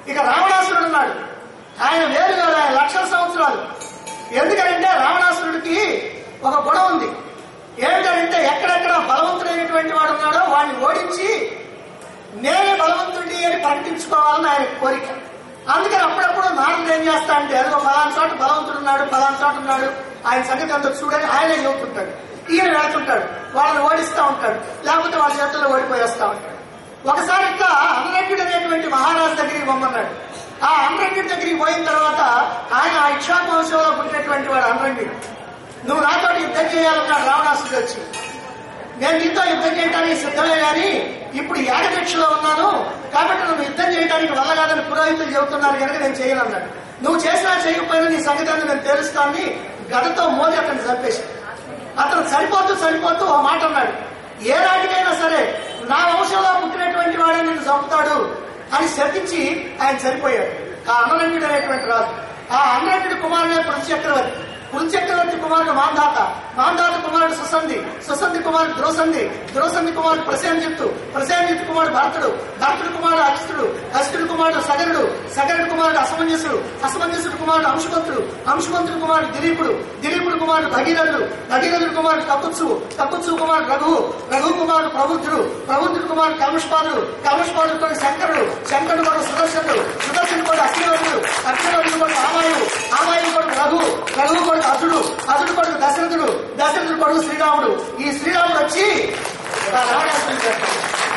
ఇక రావణాసురుడు ఉన్నాడు ఆయన వేరు వేరు ఆయన లక్షల సంవత్సరాలు ఎందుకంటే రావణాసురుడికి ఒక గుణం ఉంది ఏమిటంటే ఎక్కడెక్కడ బలవంతుడైనటువంటి వాడు ఉన్నాడో వాడిని ఓడించి నేనే బలవంతుడి అని ప్రకటించుకోవాలని ఆయన కోరిక అందుకని అప్పుడప్పుడు నారదుడు ఏం చేస్తా అంటే అదిగో ఫలానా చోట బలవంతుడు ఉన్నాడు ఫలానా చోట ఉన్నాడు ఆయన సంగతి అంతా చూడని ఆయనే చెబుతుంటాడు ఈయన వెళ్తుంటాడు వాళ్ళని ఓడిస్తా ఉంటాడు లేకపోతే వాళ్ళ చేతుల్లో ఓడిపోయేస్తా ఉంటాడు ఒకసారి ఇట్లా అమరెడ్డి అనేటువంటి మహారాజు దగ్గరికి పొమ్మన్నాడు ఆ అమరెడ్డి దగ్గరికి పోయిన తర్వాత ఆయన ఆ ఇక్షాకు వంశంలో పుట్టినటువంటి వాడు అమరెడ్డి నువ్వు నాతో యుద్ధం చేయాలన్నాడు రావణాసుడు వచ్చి నేను నీతో యుద్ధం చేయడానికి సిద్ధమే గాని ఇప్పుడు యాగదీక్షలో ఉన్నాను కాబట్టి నువ్వు యుద్ధం చేయడానికి వల్ల కాదని పురోహితులు చెబుతున్నారు కనుక నేను చేయను అన్నాడు నువ్వు చేసినా చేయకపోయినా నీ సంగతాన్ని నేను తెలుస్తానని గదతో మోది అతను చంపేసి అతను చనిపోతూ చనిపోతూ ఓ మాట అన్నాడు ఏ నాటికైనా సరే నా వంశంలో పుట్టినటువంటి వాడే నిన్ను చంపుతాడు అని శపించి ఆయన చనిపోయాడు ఆ అన్నరంగుడు అనేటువంటి రాజు ఆ అన్నరంగుడి కుమారుడే పృథు చక్రవర్తి పృథు చక్రవర్తి కుమారుడు మాంధాత మాంధాత కుమారుడు సుసంధి సుసంధి కుమారుడు ద్రోసంధి ద్రోసంధి కుమారుడు ప్రసేంజిత్తు ప్రసేంజిత్తు కుమారుడు భరతుడు భరతుడు కుమారుడు అక్షితుడు అక్షితుడు కుమారుడు సగరుడు సగరుడు కుమారుడు అసమంజసుడు అసమంజసుడు కుమారుడు అంశుమంతుడు అంశుమంతుడు కుమారుడు దిలీపుడు దిలీపుడు కుమారుడు భగీరథుడు భగీరథుడు కుమారుడు కపుత్సు కపుత్సు కుమారుడు రఘువు రఘు కుమారుడు ప్రబుద్ధుడు ప్రబుద్ధుడు కుమారుడు కల్మష్పాదుడు కల్మష్పాదుడు కొడు శంకరుడు శంకరుడు కొడు సుదర్శనుడు సుదర్శనుడు కొడు అగ్నివరుడు అగ్నివరుడు కొడు ఆమాయు ఆమాయు కొడు రఘు రఘు కొడు అతుడు అతుడు కొడు దశరథుడు దశరథుడు కొడు శ్రీరాముడు ఈ శ్రీరాముడు వచ్చి ఆ రావణాసురుడిని చంపాడు.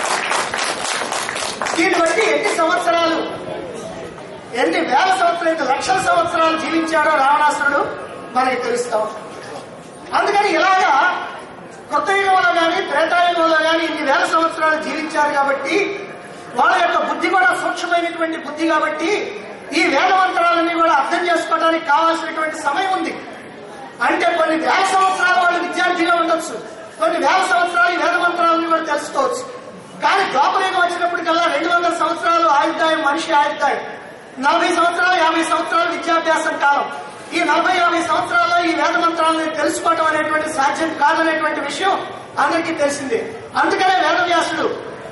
దీన్ని బట్టి ఎన్ని సంవత్సరాలు ఎన్ని వేల సంవత్సరాలు లక్షల సంవత్సరాలు జీవించాడో రావణాసురుడు మనకి తెలుస్తాం అందుకని ఇలాగా కొత్త యుగంలో కానీ త్రేతాయుగంలో కానీ ఇన్ని వేల సంవత్సరాలు జీవించారు కాబట్టి వాళ్ళ యొక్క బుద్ధి కూడా సూక్ష్మమైనటువంటి బుద్ధి కాబట్టి ఈ వేదమంత్రాలన్నీ కూడా అర్థం చేసుకోవడానికి కావాల్సినటువంటి సమయం ఉంది అంటే కొన్ని వేల సంవత్సరాలు వాళ్ళు విద్యార్థిగా ఉండొచ్చు కొన్ని వేల సంవత్సరాలు ఈ వేదమంత్రాలను కూడా తెలుసుకోవచ్చు కానీ ద్వాపరయుగం వచ్చినప్పటికల్లా రెండు వందల సంవత్సరాలు ఆయుర్దాయం మనిషి ఆయుర్దాయం నలభై సంవత్సరాలు యాభై సంవత్సరాలు విద్యాభ్యాసం కాలం ఈ నలభై యాభై సంవత్సరాల్లో ఈ వేద మంత్రాలను తెలుసుకోవడం అనేటువంటి సాధ్యం కాదనేటువంటి విషయం అందరికీ తెలిసిందే అందుకనే వేదవ్యాసుడు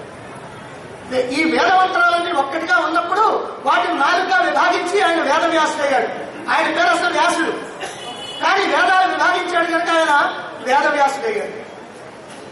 ఈ వేద మంత్రాలన్నీ ఒక్కటిగా ఉన్నప్పుడు వాటిని నాలుగుగా విభాగించి ఆయన వేదవ్యాసుడు అయ్యాడు ఆయన పేరు అసలు వ్యాసుడు కానీ వేదాలు విభాగించాడు కనుక ఆయన వేదవ్యాసుడు అయ్యాడు